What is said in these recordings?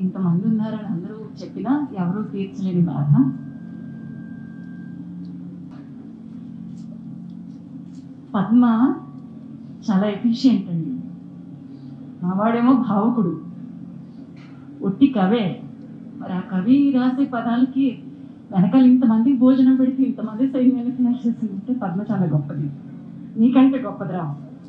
ఇంతమంది ఉన్నారని అందరూ చెప్పినా ఎవరూ తీర్చలేని బాధ పద్మ చాలా ఎఫిషియెంట్ అండి మావాడేమో భావకుడు ఒట్టి కవే మరి ఆ కవి రాసే పదాలకి వెనకాల ఇంతమందికి భోజనం పెడితే ఇంతమంది సైన్యాన్ని ఫినిష్ చేసిందంటే పద్మ చాలా గొప్పది నీకంటే గొప్పదిరా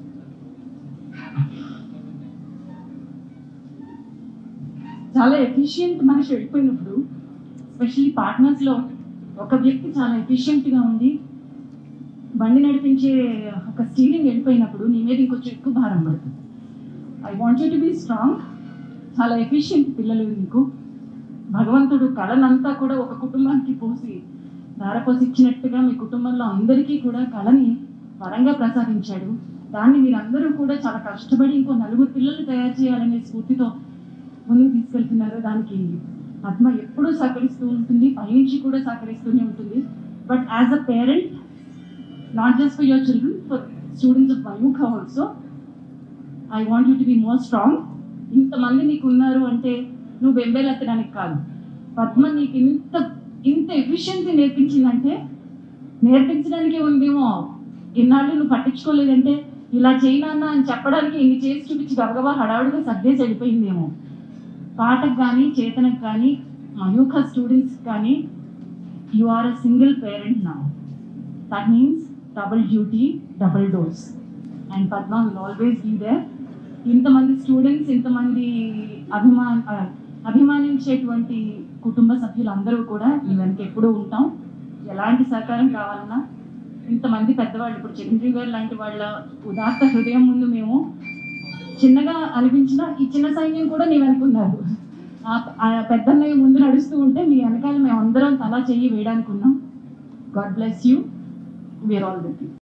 చాలా ఎఫిషియెంట్ మనిషి వెళ్ళిపోయినప్పుడు ఎస్పెషల్లీ పార్ట్నర్స్లో ఒక వ్యక్తి చాలా ఎఫిషియెంట్గా ఉండి బండి నడిపించే ఒక స్టీరింగ్ వెళ్ళిపోయినప్పుడు నీ మీద ఇంకొంచెం ఎక్కువ భారం పడుతుంది I want you to be strong చాలా ఎఫిషియెంట్ పిల్లలు నీకు భగవంతుడు కళనంతా కూడా ఒక కుటుంబానికి పోసి ధారపోసి ఇచ్చినట్టుగా మీ కుటుంబంలో అందరికీ కూడా కళని వరంగా ప్రసాదించాడు దాన్ని మీరందరూ కూడా చాలా కష్టపడి ఇంకో నలుగురు పిల్లలు తయారు చేయాలనే స్ఫూర్తితో ముందుకు తీసుకెళ్తున్నారు దానికి పద్మ ఎప్పుడూ సహకరిస్తూ ఉంటుంది పైనుంచి కూడా సహకరిస్తూనే ఉంటుంది but as a parent not just for your children for students of Mayukha also I want you to be more strong ఇంతమంది నీకు ఉన్నారు అంటే నువ్వు బెంబేలెత్తడానికి కాదు పద్మ నీకు ఇంత ఇంత ఎఫిషియన్సీ నేర్పించిందంటే నేర్పించడానికే ఉందేమో ఇన్నాళ్ళు నువ్వు పట్టించుకోలేదంటే ఇలా చేయనన్నా అని చెప్పడానికి ఇన్ని చేసి చూపించి గబగబా హడావుడిగా సర్దేసి వెళ్ళిపోయిందేమో పాటకు కానీ చేతనకు కానీ మయూఖ స్టూడెంట్స్ కానీ you are a single parent నా that means double duty double dose and Padma will always be there ఇంతమంది స్టూడెంట్స్ ఇంతమంది అభిమా ఆ, అభిమానించేటువంటి కుటుంబ సభ్యులందరూ కూడా మీ వెనక ఎప్పుడూ ఉంటాం ఎలాంటి సహకారం కావాలన్నా ఇంతమంది పెద్దవాళ్ళు ఇప్పుడు చిరంజీవి గారు లాంటి వాళ్ళ ఉదాత్త హృదయం ముందు మేము చిన్నగా అనిపించిన ఈ చిన్న సైన్యం కూడా నీ వెనుకున్నారు ఆ పెద్దన్నయ్య ముందు నడుస్తూ ఉంటే మీ వెనకాల మేము అందరం తలా చెయ్యి వేయడానికి ఉన్నాం God bless you we are all with you